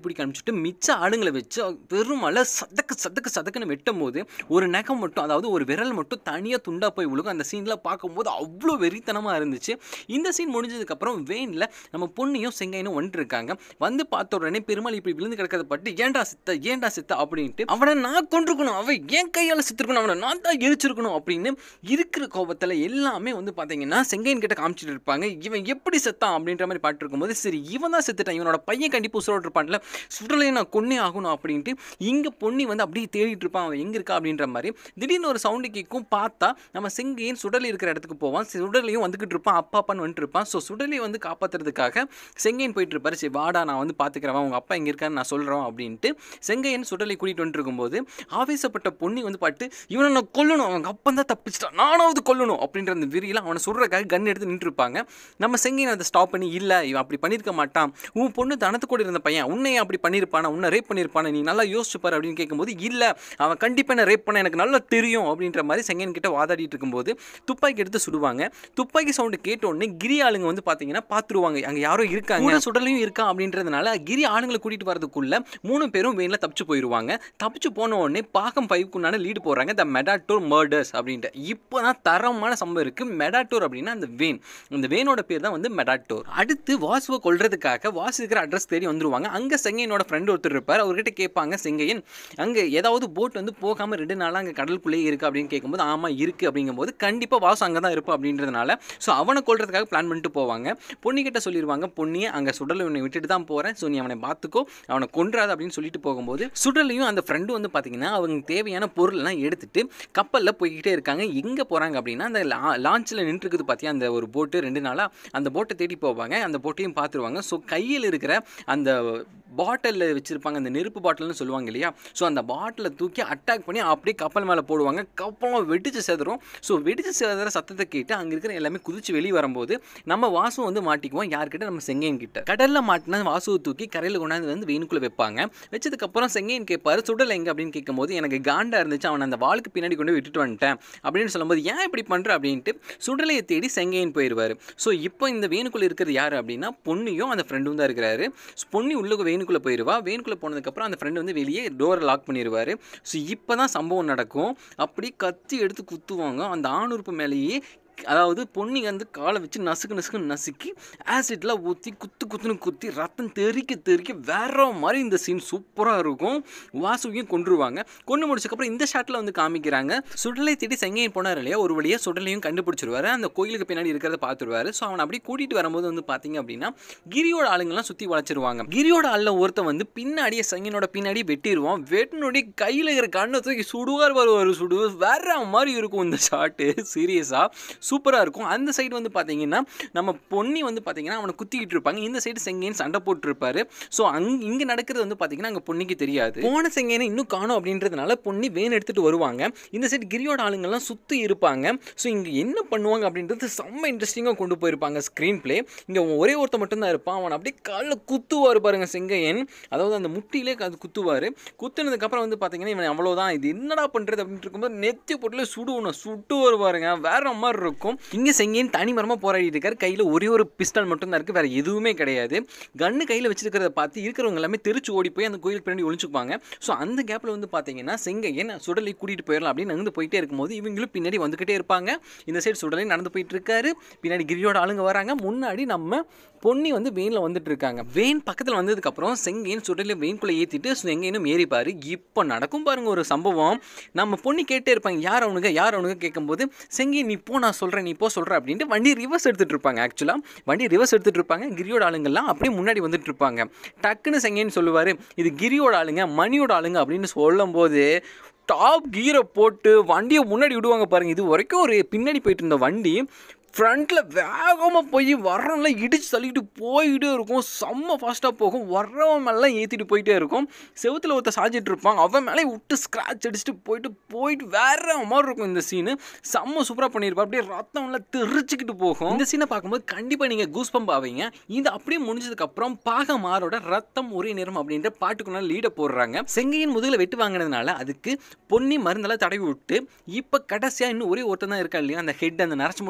பிடிக்க அனுப்பிச்சிட்டு மிச்ச ஆளுங்களை வச்சு பெருமளை சதக்கு சதக்கு சதக்குன்னு வெட்டும் போது ஒரு நகம் மட்டும் அதாவது ஒரு விரல் மட்டும் தனியாக துண்டா போய் விழுகும் அந்த சீனில் பார்க்கும்போது அவ்வளோ வெறித்தனமாக இருந்துச்சு இந்த சீன் முடிஞ்சதுக்கப்புறம் வேனில் நம்ம பொண்ணையும் செங்கையும் வந்துட்டு இருக்காங்க வந்து பார்த்த உடனே பெருமாள் இப்படி விழுந்து கிடக்கிறத பட்டு ஏன்டா சித்த ஏன்டா சித்த அப்படின்ட்டு அவனை நான் கொண்டிருக்கணும் அவன் என் கையால் சித்திருக்கணும் அவனை நான் தான் எரிச்சிருக்கணும் அப்படின்னு இருக்கிற கோபத்தில் எல்லாமே வந்து பார்த்தீங்கன்னா செங்கையன் கிட்ட காமிச்சிட்டு இருப்பாங்க இவன் எப்படி செத்தான் அப்படின்ற மாதிரி பாட்டு இருக்கும்போது சரி இவன் தான் செத்துட்டான் இவனோட பையன் கண்டிப்பாக உசுரோடு இருப்பான்ல சுடலையை நான் கொன்னே ஆகணும் அப்படின்ட்டு இங்கே பொன்னி வந்து அப்படியே தேடிட்டு இருப்பான் அவன் எங்கே இருக்கா அப்படின்ற மாதிரி திடீர்னு ஒரு சவுண்டு கேட்கும் பார்த்தா நம்ம செங்கையன் சுடலி இருக்கிற இடத்துக்கு போவான் சுடலையும் வந்துக்கிட்டு இருப்பான் அப்பா அப்பான்னு வந்துட்டு இருப்பான் ஸோ சுடலையை வந்து காப்பாற்றுறதுக்காக செங்கையன் போயிட்டு இருப்பாரு சரி வாடா நான் வந்து பார்த்துக்கிறவன் உங்கள் அப்பா எங்கே இருக்கான்னு நான் சொல்கிறோம் அப்படின்ட்டு செங்கையன் சுடலை கூட்டிகிட்டு வந்துட்டு இருக்கும்போது ஆவேசப்பட்ட பொன்னி வந்து பாட்டு இவனை நான் கொல்லணும் அவங்க அப்பா தான் தப்பிச்சிட்டான் நானாவது கொல்லணும் அப்படின்ற அந்த விரியில் அவனை சுடுறக்காக கன் எடுத்து நின்றுருப்பாங்க நம்ம செங்கையன் அதை ஸ்டாப் பண்ணி இல்லை இவன் அப்படி பண்ணியிருக்க மாட்டான் உன் பொண்ணு தனத்து கூட இருந்த பையன் உன்னை அப்படி பண்ணியிருப்பானா உன்னை ரேப் பண்ணியிருப்பானா நீ நல்லா யோசிச்சு பாரு அப்படின்னு கேட்கும்போது இல்லை அவன் கண்டிப்பாக என்ன ரேப் பண்ண எனக்கு நல்லா தெரியும் அப்படின்ற மாதிரி செங்கன் கிட்ட வாதாடிட்டு இருக்கும்போது துப்பாக்கி எடுத்து சுடுவாங்க துப்பாக்கி சவுண்டு கேட்ட உடனே கிரி ஆளுங்க வந்து பார்த்தீங்கன்னா பார்த்துருவாங்க அங்கே யாரோ இருக்காங்க கூட சுடலையும் இருக்கா அப்படின்றதுனால கிரி ஆளுங்களை கூட்டிட்டு வரதுக்குள்ள மூணு பேரும் வேனில் தப்பிச்சு போயிடுவாங்க தப்பிச்சு போன உடனே பாகம் பைக்குண்டான லீடு போடுறாங்க த மெடாட்டோர் மர்டர்ஸ் அப்படின்ட்டு இப்போ தான் தரமான சம்பவம் இருக்கு மெடாட்டோர் அப்படின்னா அந்த வேன் அந்த வேனோட பேர் தான் வந்து மெடாட்டோர் அடுத்து வாசுவை கொல்றதுக்காக வாசு இருக்கிற அட்ரஸ் தேடி வந்துருவாங்க அங்கே செங்கையனோட ஃப்ரெண்ட் ஒருத்தர் இருப்பார் அவர்கிட்ட கேட்பாங்க செங்கையன் அங்கே ஏதாவது போட் வந்து போகாமல் ரெண்டு நாளாக அங்கே கடலுக்குள்ளேயே இருக்குது அப்படின்னு கேட்கும்போது ஆமாம் இருக்குது அப்படிங்கும்போது கண்டிப்பாக வாசு அங்கே தான் இருப்போம் அப்படின்றதுனால ஸோ அவனை கொல்றதுக்காக பிளான் பண்ணிட்டு போவாங்க பொன்னிக்கிட்ட சொல்லிடுவாங்க பொன்னியை அங்கே சுடலை உன்னை விட்டுட்டு தான் போகிறேன் ஸோ நீ அவனை பார்த்துக்கோ அவனை கொன்றாது அப்படின்னு சொல்லிட்டு போகும்போது சுடலையும் அந்த ஃப்ரெண்டும் வந்து பார்த்தீங்கன்னா அவங்க தேவையான பொருள்லாம் எடுத்துட்டு கப்பலில் போய்கிட்டே இருக்காங்க எங்கே போகிறாங்க அப்படின்னா அந்த லான்ச்சில் நின்றுருக்குது பார்த்தியா அந்த ஒரு போட்டு ரெண்டு நாளாக அந்த போட்டை தேடி போவாங்க அந்த போட்டையும் பார்த்துருவாங்க ஸோ கையில் இருக்கிற அந்த பாட்டிலில் வச்சுருப்பாங்க அந்த நெருப்பு பாட்டில்னு சொல்லுவாங்க இல்லையா ஸோ அந்த பாட்டிலை தூக்கி அட்டாக் பண்ணி அப்படியே கப்பல் மேலே போடுவாங்க கப்பலும் வெடிச்சு செதறும் ஸோ வெடிச்சு செதற சத்தத்தை கேட்டு அங்கே இருக்கிற எல்லாமே குதிச்சு வெளியே வரும்போது நம்ம வாசு வந்து மாட்டிக்குவோம் யார்கிட்ட நம்ம செங்கையன் கிட்ட கடலில் மாட்டினா வாசுவை தூக்கி கரையில் கொண்டாந்து வந்து வெயினுக்குள்ளே வைப்பாங்க வச்சதுக்கப்புறம் செங்கையன் கேட்பாரு சுடல் எங்க அப்படின்னு கேட்கும்போது எனக்கு காண்டா இருந்துச்சு அவன் அந்த வாளுக்கு பின்னாடி கொண்டு விட்டுட்டு வந்துட்டேன் அப்படின்னு சொல்லும்போது ஏன் இப்படி பண்ணுற அப்படின்ட்டு சுடலையை தேடி செங்கையன் போயிடுவார் ஸோ இப்போ இந்த வேனுக்குள்ளே இருக்கிறது யார் அப்படின்னா பொண்ணியும் அந்த ஃப்ரெண்டும் தான் இருக்கிறாரு பொன்னி உள்ளுக்கு வேனுக்குள்ளே போயிடுவா வேனுக்குள்ளே போனதுக்கப்புறம் அந்த ஃப்ரெண்டு வந்து வெளியே டோரை லாக் பண்ணிடுவார் ஸோ இப்போ தான் சம்பவம் நடக்கும் அப்படி கத்தி எடுத்து குத்துவாங்க அந்த ஆணுறுப்பு மேலேயே அதாவது பொன்னி வந்து காலை வச்சு நசுக்கு நசுக்கு நசுக்கி ஆசிட்லாம் ஊற்றி குத்து குத்துன்னு குத்தி ரத்தம் தெறிக்க தெறிக்க வேற மாதிரி இந்த சீன் சூப்பராக இருக்கும் வாசுவையும் கொன்றுவாங்க கொண்டு முடிச்சக்கப்புறம் இந்த ஷாட்டில் வந்து காமிக்கிறாங்க சுடலை தேடி செங்கையன் போனார் இல்லையா ஒரு வழியாக சுடலையும் கண்டுபிடிச்சிருவாரு அந்த கோயிலுக்கு பின்னாடி இருக்கிறத பார்த்துருவாரு ஸோ அவனை அப்படியே கூட்டிகிட்டு வரும்போது வந்து பார்த்தீங்க அப்படின்னா கிரியோட ஆளுங்கெல்லாம் சுற்றி வளைச்சிருவாங்க கிரியோட ஆளில் ஒருத்தன் வந்து பின்னாடியே செங்கனோட பின்னாடி வெட்டிடுவான் வெட்டினுடைய கையில் இருக்கிற கண்ணை தூக்கி சுடுவார் வருவார் சுடு வேற மாதிரி இருக்கும் இந்த ஷாட்டு சீரியஸாக சூப்பராக இருக்கும் அந்த சைடு வந்து பார்த்தீங்கன்னா நம்ம பொன்னி வந்து பார்த்தீங்கன்னா அவனை குத்திக்கிட்டு இருப்பாங்க இந்த சைடு செங்கேன் சண்டை போட்டுருப்பாரு ஸோ அங் இங்கே நடக்கிறது வந்து பார்த்தீங்கன்னா அங்கே பொன்னிக்கு தெரியாது போன செங்கேனை இன்னும் காணும் அப்படின்றதுனால பொன்னி வேன் எடுத்துகிட்டு வருவாங்க இந்த சைடு கிரியோட ஆளுங்கள்லாம் சுற்றி இருப்பாங்க ஸோ இங்கே என்ன பண்ணுவாங்க அப்படின்றது செம்ம இன்ட்ரெஸ்டிங்காக கொண்டு போயிருப்பாங்க ஸ்க்ரீன் பிளே இங்கே ஒரே ஒருத்த மட்டும்தான் இருப்பான் அவன் அப்படியே காலில் குத்துவார் பாருங்க செங்கையன் அதாவது அந்த முட்டியிலே அது குத்துவார் குத்துனதுக்கப்புறம் வந்து பார்த்தீங்கன்னா இவன் அவ்வளோதான் இது என்னடா பண்ணுறது அப்படின்ட்டு இருக்கும்போது நெத்தி போட்டுல சுடுவணும் சுட்டு வருவாருங்க வேற மாதிரி இருக்கும் இங்கே செங்கேன் தனிமரமாக போராடிட்டு இருக்காரு கையில் ஒரே ஒரு பிஸ்டல் மட்டும் தான் இருக்குது வேறு எதுவுமே கிடையாது கன்று கையில் வச்சிருக்கிறத பார்த்து இருக்கிறவங்க எல்லாமே தெரிச்சு ஓடி போய் அந்த கோயிலுக்கு பின்னாடி ஒழிச்சுப்பாங்க ஸோ அந்த கேப்பில் வந்து பார்த்தீங்கன்னா செங்கையன் சுடலை கூட்டிகிட்டு போயிடலாம் அப்படின்னு நடந்து போயிட்டே இருக்கும்போது இவங்களும் பின்னாடி வந்துக்கிட்டே இருப்பாங்க இந்த சைடு சுடலை நடந்து போயிட்டு இருக்காரு பின்னாடி கிரியோட ஆளுங்க வராங்க முன்னாடி நம்ம பொன்னி வந்து வெயினில் வந்துட்டு இருக்காங்க வெயின் பக்கத்தில் வந்ததுக்கப்புறம் செங்கையன் சுடலை வெயின்குள்ளே ஏற்றிட்டு செங்கையனும் ஏறிப்பார் இப்போ நடக்கும் பாருங்க ஒரு சம்பவம் நம்ம பொண்ணி கேட்டே இருப்பாங்க யார் அவனுங்க யார் அவனுங்க கேட்கும்போது செங்கி நீ போ நான் சொல்கிறேன் நீ போ சொல்கிறேன் அப்படின்ட்டு வண்டி ரிவர்ஸ் எடுத்துகிட்டு இருப்பாங்க ஆக்சுவலாக வண்டி ரிவர்ஸ் எடுத்துகிட்டு இருப்பாங்க கிரியோட ஆளுங்கெல்லாம் அப்படியே முன்னாடி வந்துட்டு இருப்பாங்க டக்குன்னு செங்கேன்னு சொல்லுவார் இது கிரியோட ஆளுங்க மணியோட ஆளுங்க அப்படின்னு சொல்லும்போது டாப் கீரை போட்டு வண்டியை முன்னாடி விடுவாங்க பாருங்கள் இது வரைக்கும் ஒரு பின்னாடி போயிட்டு இருந்த வண்டி ஃப்ரண்ட்டில் வேகமாக போய் வர்றவன்லாம் இடிச்சு தள்ளிட்டு போயிட்டே இருக்கும் செம்ம ஃபாஸ்ட்டாக போகும் வர்றவன் மேலாம் ஏற்றிட்டு போயிட்டே இருக்கும் செவுத்தில் ஒருத்த சாஞ்சிட்டு இருப்பான் அவன் மேலே விட்டு ஸ்க்ராட்ச் அடிச்சுட்டு போயிட்டு போயிட்டு வேற மாதிரி இருக்கும் இந்த சீனு செம்ம சூப்பராக பண்ணியிருப்பார் அப்படியே ரத்தம்லாம் தெரிச்சுக்கிட்டு போகும் இந்த சீனை பார்க்கும்போது கண்டிப்பாக நீங்கள் கூஸ் பம்ப் ஆவீங்க இது அப்படியே முடிஞ்சதுக்கப்புறம் பாகமாரோட ரத்தம் ஒரே நேரம் அப்படின்ற பாட்டுக்குள்ள லீடை போடுறாங்க செங்கையின் முதுகில் வெட்டு வாங்கினதுனால அதுக்கு பொன்னி மருந்தெல்லாம் தடவி விட்டு இப்போ கடைசியாக இன்னும் ஒரே ஒருத்தன் தான் இருக்கா இல்லையா அந்த ஹெட் அந்த நரசு முடிக்காரன்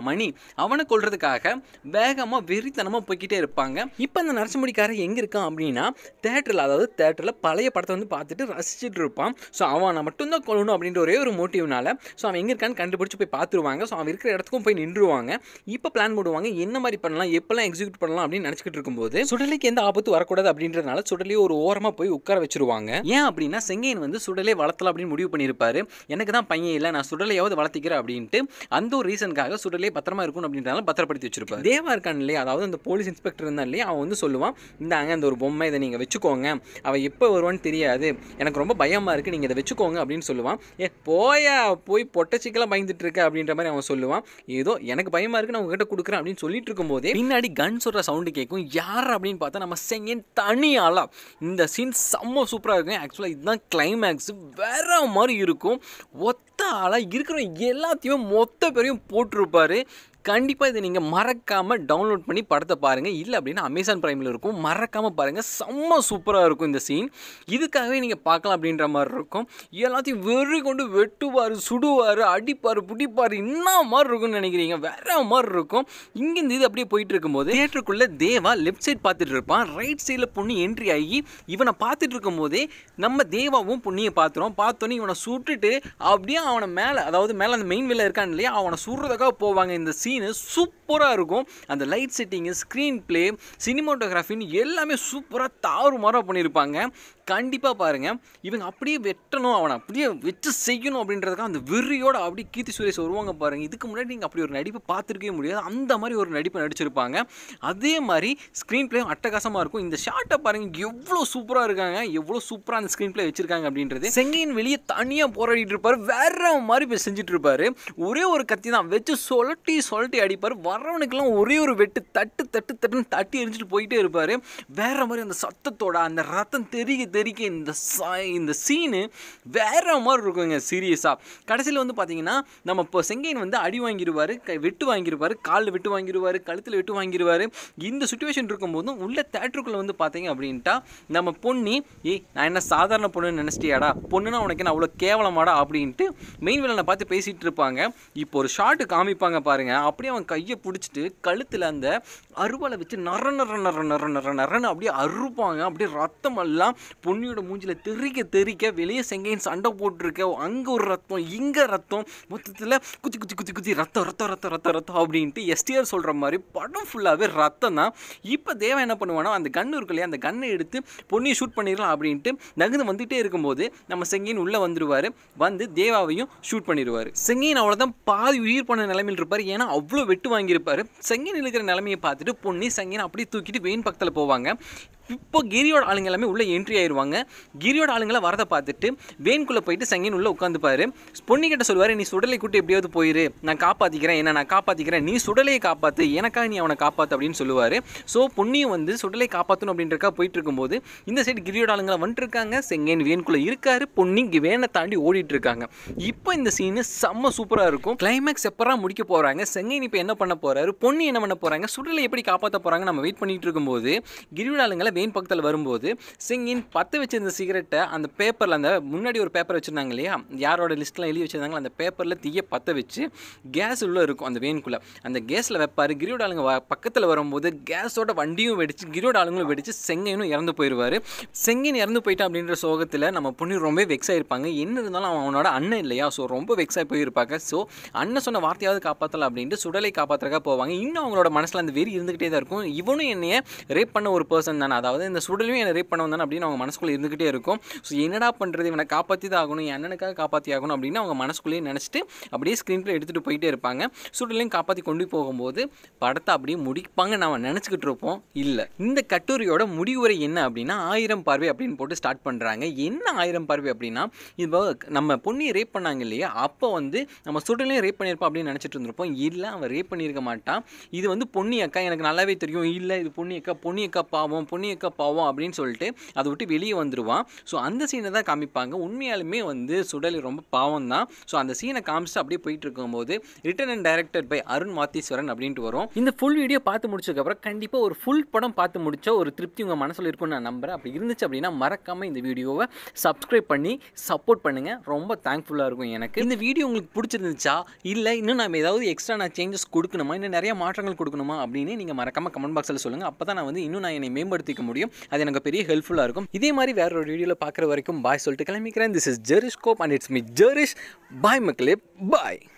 மணி அவனை கொல்றதுக்காக வேகமாக வெறித்தனமாக போய்க்கிட்டே இருப்பாங்க இப்போ அந்த நரசிம்முடிக்காரன் எங்கே இருக்கான் அப்படின்னா தேட்டரில் அதாவது தேட்டரில் பழைய படத்தை வந்து பார்த்துட்டு ரசிச்சுட்டு இருப்பான் ஸோ அவனை மட்டும்தான் கொல்லணும் அப்படின்ற ஒரே ஒரு மோட்டிவ்னால ஸோ அவன் எங்கே இருக்கான்னு கண்டுபிடிச்சி போய் பார்த்துருவாங்க ஸோ அவன் இருக்கிற இடத்துக்கும் போய் நின்றுவாங்க இப்போ பிளான் போடுவாங்க என்ன மாதிரி பண்ணலாம் எப்போல்லாம் எக்ஸிக்யூட் பண்ணலாம் அப்படின்னு நினச்சிக்கிட்டு இருக்கும்போது சுடலைக்கு எந்த ஆபத்து வரக்கூடாது அப்படின்றதுனால சுடலையை ஒரு ஓரமாக போய் உட்கார வச்சிருவாங்க ஏன் அப்படின்னா செங்கையன் வந்து சுடலே வளர்த்தலாம் அப்படின்னு முடிவு பண்ணியிருப்பாரு எனக்கு தான் பையன் இல்லை நான் சுடலையாவது வளர்த்திக்கிறேன் அப்படின்ட்டு அந்த ஒரு ரீசனுக்காக சுடலே பத்திரமா இருக்கும் அப்படின்றதால பத்திரப்படுத்தி வச்சிருப்பாரு தேவா இருக்கான் இல்லையா அதாவது அந்த போலீஸ் இன்ஸ்பெக்டர் இருந்தான் இல்லையா அவன் வந்து சொல்லுவான் இந்தாங்க அந்த ஒரு பொம்மை இதை நீங்கள் வச்சுக்கோங்க அவன் எப்போ வருவான்னு தெரியாது எனக்கு ரொம்ப பயமாக இருக்குது நீங்கள் இதை வச்சுக்கோங்க அப்படின்னு சொல்லுவான் ஏ போயா போய் பொட்டச்சிக்கெல்லாம் பயந்துட்டு இருக்க அப்படின்ற மாதிரி அவன் சொல்லுவான் ஏதோ எனக்கு பயமாக இருக்கு நான் உங்ககிட்ட கொடுக்குறேன் அப்படின்னு சொல்லிட்டு இருக்கும்போதே பின்னாடி கன் சொல்கிற சவுண்டு கேட்கும் யார் அப்படின்னு பார்த்தா நம்ம செங்கன் தனியாளா இந்த சீன் செம்ம சூப்பராக இருக்கும் ஆக்சுவலாக இதுதான் கிளைமேக்ஸ் வேற மாதிரி இருக்கும் ஒத்த ஆளாக இருக்கிற எல்லாத்தையும் மொத்த பேரையும் போட்டிருப்பாரு கண்டிப்பாக இதை நீங்கள் மறக்காமல் டவுன்லோட் பண்ணி படத்தை பாருங்கள் இல்லை அப்படின்னா அமேசான் ப்ரைமில் இருக்கும் மறக்காமல் பாருங்கள் செம்ம சூப்பராக இருக்கும் இந்த சீன் இதுக்காகவே நீங்கள் பார்க்கலாம் அப்படின்ற மாதிரி இருக்கும் எல்லாத்தையும் வெறி கொண்டு வெட்டுவார் சுடுவார் அடிப்பார் பிடிப்பார் என்ன மாதிரி இருக்கும்னு நினைக்கிறீங்க வேற மாதிரி இருக்கும் இங்கேருந்து இது அப்படியே போயிட்டு இருக்கும்போது தியேட்டருக்குள்ளே தேவா லெஃப்ட் சைட் பார்த்துட்டு இருப்பான் ரைட் சைடில் பொண்ணு என்ட்ரி ஆகி இவனை பார்த்துட்டு இருக்கும்போதே நம்ம தேவாவும் பொண்ணியை பார்த்துறோம் பார்த்தோன்னே இவனை சுட்டுட்டு அப்படியே அவனை மேலே அதாவது மேலே அந்த மெயின் வெளில இருக்கான் இல்லையா அவனை சுடுறதுக்காக போவாங்க இந்த சீனு சூப்பராக இருக்கும் அந்த லைட் செட்டிங்கு ஸ்க்ரீன் ப்ளே சினிமாட்டோகிராஃபின்னு எல்லாமே சூப்பராக தாறுமாறாக பண்ணியிருப்பாங்க கண்டிப்பாக பாருங்கள் இவங்க அப்படியே வெட்டணும் அவனை அப்படியே வச்சு செய்யணும் அப்படின்றதுக்காக அந்த வெறியோட அப்படியே கீர்த்தி சுரேஷ் வருவாங்க பாருங்கள் இதுக்கு முன்னாடி நீங்கள் அப்படி ஒரு நடிப்பு பார்த்துருக்கவே முடியாது அந்த மாதிரி ஒரு நடிப்பு நடிச்சிருப்பாங்க அதே மாதிரி ஸ்க்ரீன் ப்ளேயும் அட்டகாசமாக இருக்கும் இந்த ஷார்ட்டை பாருங்கள் எவ்வளோ சூப்பராக இருக்காங்க எவ்வளோ சூப்பராக அந்த ஸ்க்ரீன் ப்ளே வச்சிருக்காங்க அப்படின்றது செங்கையின் வெளியே தனியாக போராடிட்டு இருப்பார் வேற மாதிரி போய் செஞ்சுட்டு இருப்பாரு ஒரே ஒரு கத்தி தான் வச்சு சொல்லட்டி சொல்லட்டி அடிப்பார் வர்றவனுக்கெல்லாம் ஒரே ஒரு வெட்டு தட்டு தட்டு தட்டுன்னு தட்டி எரிஞ்சிட்டு போயிட்டே இருப்பார் வேற மாதிரி அந்த சத்தத்தோட அந்த ரத்தம் தெறிக்க தெறிக்க இந்த ச- இந்த சீனு வேற மாதிரி இருக்குங்க சீரியஸாக கடைசியில் வந்து பார்த்தீங்கன்னா நம்ம இப்போ செங்கையன் வந்து அடி வாங்கிடுவார் கை வெட்டு வாங்கிடுவார் காலில் வெட்டு வாங்கிடுவார் கழுத்தில் வெட்டு வாங்கிடுவார் இந்த சுச்சுவேஷன் இருக்கும்போதும் உள்ள தேட்டருக்குள்ளே வந்து பார்த்தீங்க அப்படின்ட்டா நம்ம பொண்ணி ஏய் நான் என்ன சாதாரண பொண்ணுன்னு நினச்சிட்டியாடா பொண்ணுன்னா உனக்கு என்ன அவ்வளோ கேவலமாடா அப்படின்ட்டு மெயின் வில்லனை பார்த்து பேசிகிட்டு இருப்பாங்க இப்போ ஒரு ஷாட்டு காமிப்பாங்க பாருங்க அப்படியே அவன் கையை பிடிச்சிட்டு கழுத்தில் அந்த அருவாளை வச்சு நர நர நர நர நர நரன்னு அப்படியே அறுப்பாங்க அப்படியே ரத்தம் எல்லாம் பொன்னியோட மூஞ்சில தெறிக்க தெறிக்க வெளியே செங்கையின் சண்டை போட்டிருக்க அங்கே ஒரு ரத்தம் இங்கே ரத்தம் மொத்தத்தில் குத்தி குத்தி குத்தி குத்தி ரத்தம் ரத்தம் ரத்தம் ரத்தம் ரத்தம் அப்படின்ட்டு எஸ்டிஆர் சொல்கிற மாதிரி படம் ஃபுல்லாகவே ரத்தம் தான் இப்போ தேவன் என்ன பண்ணுவானா அந்த கன்று இருக்கு இல்லையா அந்த கன்னை எடுத்து பொன்னியை ஷூட் பண்ணிடலாம் அப்படின்ட்டு நகுந்து வந்துட்டே இருக்கும்போது நம்ம செங்கையின் உள்ளே வந்துருவார் வந்து தேவாவையும் ஷூட் பண்ணிடுவார் செங்கையின் அவ்வளோதான் பாதி உயிர் போன நிலைமையில் இருப்பார் ஏன்னா அவ்வளோ வெட்டு வாங்கியிருப்பார் செங்கையின் இருக்கிற நிலைமையை பார்த்துட்டு பொன்னி செங்கையின் அப்படியே தூக்கிட்டு வெயின் பக்கத்தில் போவாங்க இப்போ கிரியோட ஆளுங்க எல்லாமே உள்ளே என்ட்ரி ஆயிடுவாங்க கிரியோட ஆளுங்களை வரதை பார்த்துட்டு வேன்குள்ளே போயிட்டு செங்கன் உள்ளே உட்காந்துப்பாரு பொண்ணு கிட்ட சொல்லுவார் நீ சுடலை கூட்டு எப்படியாவது போயிரு நான் காப்பாற்றிக்கிறேன் என்ன நான் காப்பாற்றிக்கிறேன் நீ சுடலையை காப்பாற்று எனக்காக நீ அவனை காப்பாற்று அப்படின்னு சொல்லுவார் ஸோ பொன்னியும் வந்து சுடலை காப்பாற்றணும் அப்படின்றக்கா போயிட்டு இருக்கும்போது இந்த சைடு கிரியோட ஆளுங்களை வந்துட்டு இருக்காங்க செங்கன் வேன்குள்ளே இருக்காரு பொன்னி இங்கே வேனை தாண்டி ஓடிட்டு இருக்காங்க இப்போ இந்த சீனு செம்ம சூப்பராக இருக்கும் கிளைமேக்ஸ் எப்பரா முடிக்க போகிறாங்க செங்கன் இப்போ என்ன பண்ண போறாரு பொன்னி என்ன பண்ண போகிறாங்க சுடலை எப்படி காப்பாற்ற போகிறாங்க நம்ம வெயிட் பண்ணிட்டு இருக்கும்போது கிரியோட ஆளுங்களை வெயின் பக்கத்தில் வரும்போது சிங்கின் பற்ற வச்சிருந்த சிகரெட்டை அந்த பேப்பரில் அந்த முன்னாடி ஒரு பேப்பர் வச்சுருந்தாங்க இல்லையா யாரோட லிஸ்ட்லாம் எழுதி வச்சிருந்தாங்களோ அந்த பேப்பரில் தீய பற்ற வச்சு கேஸ் உள்ளே இருக்கும் அந்த வேனுக்குள்ளே அந்த கேஸில் வைப்பார் கிரியோட ஆளுங்க வ- பக்கத்தில் வரும்போது கேஸோட வண்டியும் வெடிச்சு கிரியோட ஆளுங்களும் வெடிச்சு செங்கையனும் இறந்து போயிடுவார் செங்கன் இறந்து போயிட்டான் அப்படின்ற சோகத்தில் நம்ம பொண்ணு ரொம்ப வெக்ஸ் ஆயிருப்பாங்க என்ன இருந்தாலும் அவன் அவனோட அண்ணன் இல்லையா ஸோ ரொம்ப வெக்ஸ் ஆகி போயிருப்பாங்க ஸோ அண்ணன் சொன்ன வார்த்தையாவது காப்பாற்றலாம் அப்படின்ட்டு சுடலை காப்பாற்றுறக்கா போவாங்க இன்னும் அவங்களோட மனசில் அந்த வெறி இருந்துகிட்டே தான் இருக்கும் இவனும் என்னைய ரேப் பண்ண ஒரு பர்சன் தானே அதாவது இந்த சுடலையும் என்னை ரேப் பண்ண வந்தானே அப்படின்னு அவங்க மனசுக்குள்ளே இருந்துகிட்டே இருக்கும் ஸோ என்னடா பண்ணுறது இவனை காப்பாற்றி தான் ஆகணும் என் அண்ணனுக்காக காப்பாற்றி ஆகணும் அப்படின்னு அவங்க மனசுக்குள்ளேயே நினச்சிட்டு அப்படியே ஸ்க்ரீன் ப்ளே எடுத்துகிட்டு போயிட்டே இருப்பாங்க சுடலையும் காப்பாற்றி கொண்டு போகும்போது படத்தை அப்படியே முடிப்பாங்க நம்ம நினச்சிக்கிட்டு இருப்போம் இல்லை இந்த கட்டுரையோட முடிவுரை என்ன அப்படின்னா ஆயிரம் பார்வை அப்படின்னு போட்டு ஸ்டார்ட் பண்ணுறாங்க என்ன ஆயிரம் பார்வை அப்படின்னா இப்போ நம்ம பொண்ணியை ரேப் பண்ணாங்க இல்லையா அப்போ வந்து நம்ம சுடலையும் ரேப் பண்ணியிருப்போம் அப்படின்னு நினச்சிட்டு இருந்திருப்போம் இல்லை அவன் ரேப் பண்ணியிருக்க மாட்டான் இது வந்து பொன்னி அக்கா எனக்கு நல்லாவே தெரியும் இல்லை இது பொன்னி அக்கா பொன்னி அக்கா பாவம் பொன்னி அக்கா பாவம் அப்படின்னு சொல்லிட்டு அதை விட்டு வெளியே வந்துடுவான் ஸோ அந்த சீனை தான் காமிப்பாங்க உண்மையாலுமே வந்து சுடலி ரொம்ப பாவம் தான் ஸோ அந்த சீனை காமிச்சிட்டு அப்படியே போயிட்டு இருக்கும்போது written and directed by Arun Matheswaran அப்படின்ட்டு வரும் இந்த ஃபுல் வீடியோ பார்த்து முடிச்சதுக்கப்புறம் கண்டிப்பாக ஒரு ஃபுல் படம் பார்த்து முடிச்ச ஒரு திருப்தி உங்கள் மனசில் இருக்கும்னு நான் நம்புறேன் அப்படி இருந்துச்சு அப்படின்னா மறக்காமல் இந்த வீடியோவை சப்ஸ்கிரைப் பண்ணி சப்போர்ட் பண்ணுங்கள் ரொம்ப தேங்க்ஃபுல்லாக இருக்கும் எனக்கு இந்த வீடியோ உங்களுக்கு பிடிச்சிருந்துச்சா இல்லை இன்னும் நம்ம ஏதாவது எக்ஸ்ட்ரா நான் சேஞ்சஸ் கொடுக்கணுமா இன்னும் நிறைய மாற்றங்கள் கொடுக்கணுமா அப்படின்னு நீங்கள் மறக்காமல் கமெண்ட் பாக்ஸில் சொல்லுங்கள் அப்போ தான் நான் வந்து இன்னும் நான் என்னை மேம்படுத்திக்க முடியும் அது எனக்கு பெரிய ஹெல்ப்ஃபுல்லாக இருக்கும் இதே மாதிரி வேற ஒரு வீடியோவில் பார்க்குற வரைக்கும் பாய் சொல்லிட்டு கிளம்பிக்கிறேன் திஸ் இஸ் ஜெரிஷ்கோப் and it's me Jerish bye மக்களே பாய்